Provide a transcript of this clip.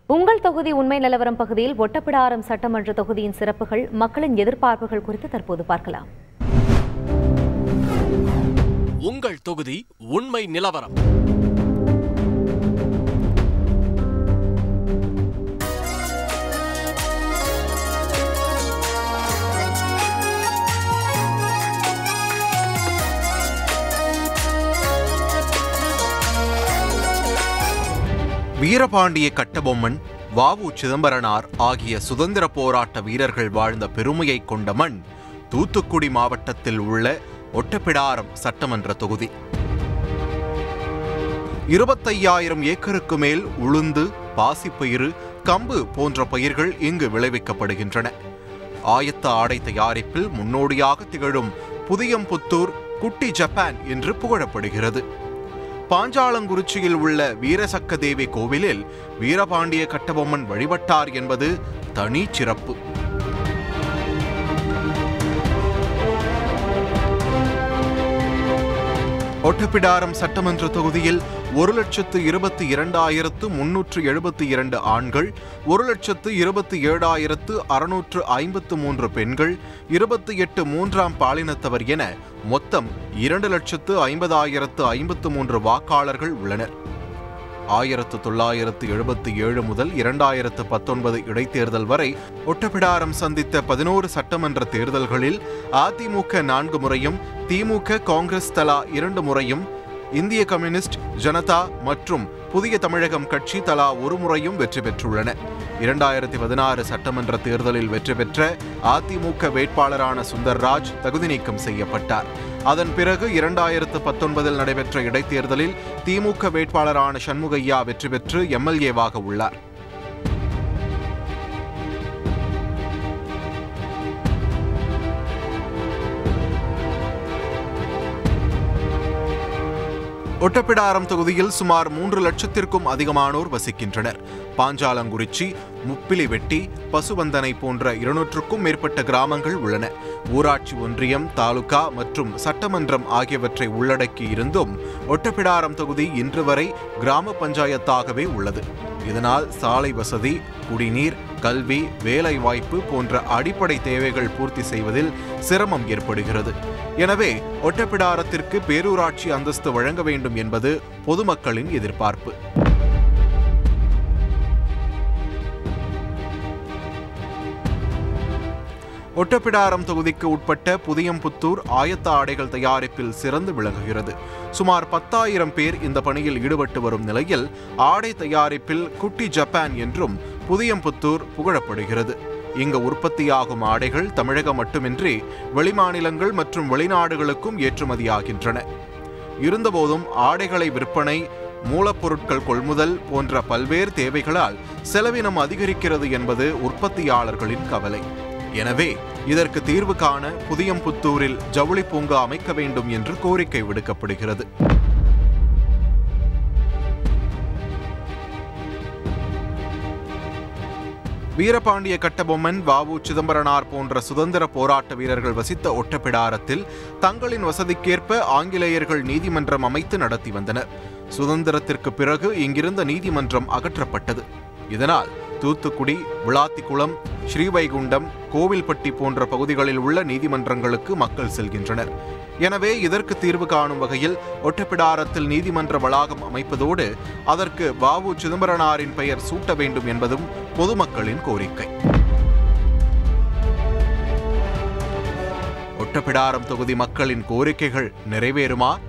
உங்கள் தொகுதி உண்மை நிலவரம் பகுதியில் ஒட்டப்பிடாரம் சட்டமன்ற தொகுதியின் சிறப்புகள் மக்களின் எதிர்பார்ப்புகள் குறித்து தற்போது பார்க்கலாம் உங்கள் தொகுதி உண்மை நிலவரம் வீரபாண்டிய கட்டபொம்மன் வாவு சிதம்பரனார் ஆகிய சுதந்திர போராட்ட வீரர்கள் வாழ்ந்த பெருமையை கொண்ட மண் தூத்துக்குடி மாவட்டத்தில் உள்ள ஒட்டப்பிடாரம் சட்டமன்ற தொகுதி இருபத்தையாயிரம் ஏக்கருக்கு மேல் உளுந்து பாசிப்பயிறு கம்பு போன்ற பயிர்கள் இங்கு விளைவிக்கப்படுகின்றன ஆயத்த ஆடை தயாரிப்பில் முன்னோடியாக திகழும் புதியம்புத்தூர் குட்டி ஜப்பான் என்று புகழப்படுகிறது பாஞ்சாலங்குறிச்சியில் உள்ள வீரசக்கதேவி கோவிலில் வீரபாண்டிய கட்டபொம்மன் வழிபட்டார் என்பது தனி சிறப்பு ஒட்டப்பிடாரம் சட்டமன்ற தொகுதியில் ஒரு லட்சத்து இருபத்தி இரண்டாயிரத்து முன்னூற்று எழுபத்தி இரண்டு ஆண்கள் ஒரு லட்சத்து இருபத்தி ஏழாயிரத்து அறுநூற்று ஐம்பத்து மூன்று பெண்கள் இருபத்தி எட்டு மூன்றாம் பாலினத்தவர் என மொத்தம் இரண்டு லட்சத்து ஐம்பதாயிரத்து ஐம்பத்து மூன்று வாக்காளர்கள் உள்ளனர் ஆயிரத்து தொள்ளாயிரத்து எழுபத்தி ஏழு முதல் இரண்டாயிரத்து பத்தொன்பது இடைத்தேர்தல் வரை ஒட்டப்பிடாரம் சந்தித்த பதினோரு சட்டமன்ற தேர்தல்களில் அதிமுக நான்கு முறையும் திமுக காங்கிரஸ் தலா இரண்டு முறையும் இந்திய கம்யூனிஸ்ட் ஜனதா மற்றும் புதிய தமிழகம் கட்சி தலா ஒரு முறையும் வெற்றி பெற்றுள்ளன இரண்டாயிரத்தி பதினாறு சட்டமன்ற தேர்தலில் வெற்றி பெற்ற அதிமுக வேட்பாளரான சுந்தர்ராஜ் தகுதி நீக்கம் செய்யப்பட்டார் அதன் பிறகு இரண்டாயிரத்து பத்தொன்பதில் நடைபெற்ற இடைத்தேர்தலில் திமுக வேட்பாளரான சண்முகையா வெற்றி பெற்று எம்எல்ஏவாக உள்ளார் ஒட்டப்பிடாரம் தொகுதியில் சுமார் மூன்று லட்சத்திற்கும் அதிகமானோர் வசிக்கின்றனர் பாஞ்சாலங்குறிச்சி முப்பிலிவெட்டி பசுவந்தனை போன்ற இருநூற்றுக்கும் மேற்பட்ட கிராமங்கள் உள்ளன ஊராட்சி ஒன்றியம் தாலுகா மற்றும் சட்டமன்றம் ஆகியவற்றை உள்ளடக்கி இருந்தும் ஒட்டப்பிடாரம் தொகுதி இன்று வரை கிராம பஞ்சாயத்தாகவே உள்ளது இதனால் சாலை வசதி குடிநீர் கல்வி வேலைவாய்ப்பு போன்ற அடிப்படை தேவைகள் பூர்த்தி செய்வதில் சிரமம் ஏற்படுகிறது எனவே ஒட்டப்பிடாரத்திற்கு பேரூராட்சி அந்தஸ்து வழங்க வேண்டும் என்பது பொதுமக்களின் எதிர்பார்ப்பு ஒட்டப்பிடாரம் தொகுதிக்கு உட்பட்ட புதியம்புத்தூர் ஆயத்த ஆடைகள் தயாரிப்பில் சிறந்து விளங்குகிறது சுமார் பத்தாயிரம் பேர் இந்த பணியில் ஈடுபட்டு வரும் நிலையில் ஆடை தயாரிப்பில் குட்டி ஜப்பான் என்றும் புதியம்புத்தூர் புகழப்படுகிறது இங்கு உற்பத்தியாகும் ஆடைகள் தமிழகம் மட்டுமின்றி வெளிமாநிலங்கள் மற்றும் வெளிநாடுகளுக்கும் ஏற்றுமதியாகின்றன இருந்தபோதும் ஆடைகளை விற்பனை மூலப்பொருட்கள் கொள்முதல் போன்ற பல்வேறு தேவைகளால் செலவினம் அதிகரிக்கிறது என்பது உற்பத்தியாளர்களின் கவலை எனவே இதற்கு தீர்வு காண புதியம்புத்தூரில் ஜவுளி பூங்கா அமைக்க வேண்டும் என்று கோரிக்கை விடுக்கப்படுகிறது வீரபாண்டிய கட்டபொம்மன் வாவு சிதம்பரனார் போன்ற சுதந்திர போராட்ட வீரர்கள் வசித்த ஒட்டப்பிடாரத்தில் தங்களின் வசதிக்கேற்ப ஆங்கிலேயர்கள் நீதிமன்றம் அமைத்து நடத்தி வந்தனர் சுதந்திரத்திற்கு பிறகு இங்கிருந்த நீதிமன்றம் அகற்றப்பட்டது இதனால் தூத்துக்குடி விளாத்திக்குளம் ஸ்ரீவைகுண்டம் கோவில்பட்டி போன்ற பகுதிகளில் உள்ள நீதிமன்றங்களுக்கு மக்கள் செல்கின்றனர் எனவே இதற்கு தீர்வு காணும் வகையில் ஒட்டப்பிடாரத்தில் நீதிமன்ற வளாகம் அமைப்பதோடு அதற்கு வாவு சிதம்பரனாரின் பெயர் சூட்ட வேண்டும் என்பதும் பொதுமக்களின் கோரிக்கை ஒட்டப்பிடாரம் தொகுதி மக்களின் கோரிக்கைகள் நிறைவேறுமா